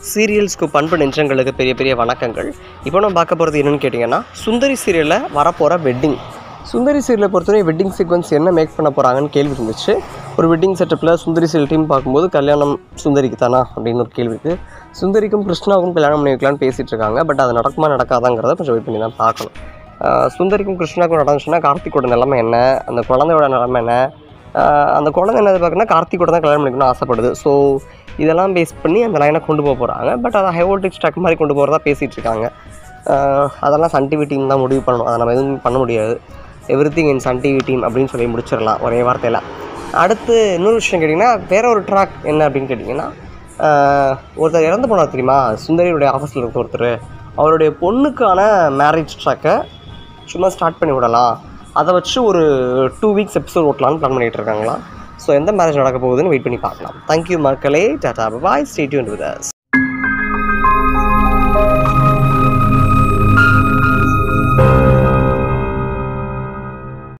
சீரியல்ஸ்க்கு பண்பு நெஞ்சங்களுக்கு பெரிய பெரிய வணக்கங்கள் இப்போ நம்ம பார்க்க போகிறது என்னன்னு கேட்டிங்கன்னா சுந்தரி சீரியலில் வரப்போகிற வெட்டிங் சுந்தரி சீரியலை பொறுத்தவரை வெட்டிங் சீக்வன்ஸ் என்ன மேக் பண்ண போகிறாங்கன்னு கேள்வி இருந்துச்சு ஒரு வெட்டிங் செட்டப்பில் சுந்தரி சீரியல் டீம் பார்க்கும்போது கல்யாணம் சுந்தரிக்கு தானா அப்படின்னு ஒரு கேள்வி இருக்குது சுந்தரிக்கும் கிருஷ்ணாவுக்கும் கல்யாணம் பண்ணி வைக்கலான்னு பேசிகிட்டு இருக்காங்க பட் அது நடக்குமா நடக்காதாங்கிறத கொஞ்சம் வெயிட் பண்ணி தான் பார்க்கணும் ஆஹ் சுந்தரிக்கும் கிருஷ்ணாவுக்கும் நடந்துச்சுன்னா கார்த்திக்கோட நிலைமை என்ன அந்த குழந்தையோட நிலைமை என்ன ஆஹ் அந்த குழந்தை என்னது பார்க்கணும்னா கார்த்திகோட தான் கல்யாணம் பண்ணிக்கணும்னு ஆசைப்படுது ஸோ இதெல்லாம் பேஸ் பண்ணி அந்த லைனை கொண்டு போக போகிறாங்க பட் அதை ஹைவோல்டேஜ் ஸ்டாக் மாதிரி கொண்டு போகிறதா பேசிகிட்டு இருக்காங்க ஆஹ் அதெல்லாம் சன் டிவி டீம் தான் முடிவு பண்ணணும் அதை நம்ம எதுவும் பண்ண முடியாது everything in Sun TV team அப்படின்னு சொல்லி முடிச்சிடலாம் ஒரே வார்த்தையில் அடுத்து இன்னொரு விஷயம் கேட்டிங்கன்னா வேற ஒரு ட்ராக் என்ன அப்படின்னு கேட்டிங்கன்னா ஆஹ் ஒருத்தர் இறந்து போனார் தெரியுமா சுந்தரியுடைய ஆஃபீஸில் இருக்க ஒருத்தர் அவருடைய பொண்ணுக்கான மேரேஜ் ட்ராக்கை சும்மா ஸ்டார்ட் பண்ணி விடலாம் அதை வச்சு ஒரு டூ வீக்ஸ் எபிசோட் ஓட்டலாம்னு பிளான் பண்ணிகிட்டு இருக்காங்களா ஸோ எந்த மேரேஜ் நடக்க போகுதுன்னு வெயிட் பண்ணி பார்க்கலாம் தேங்க்யூ மக்களே tata bye stay tuned with as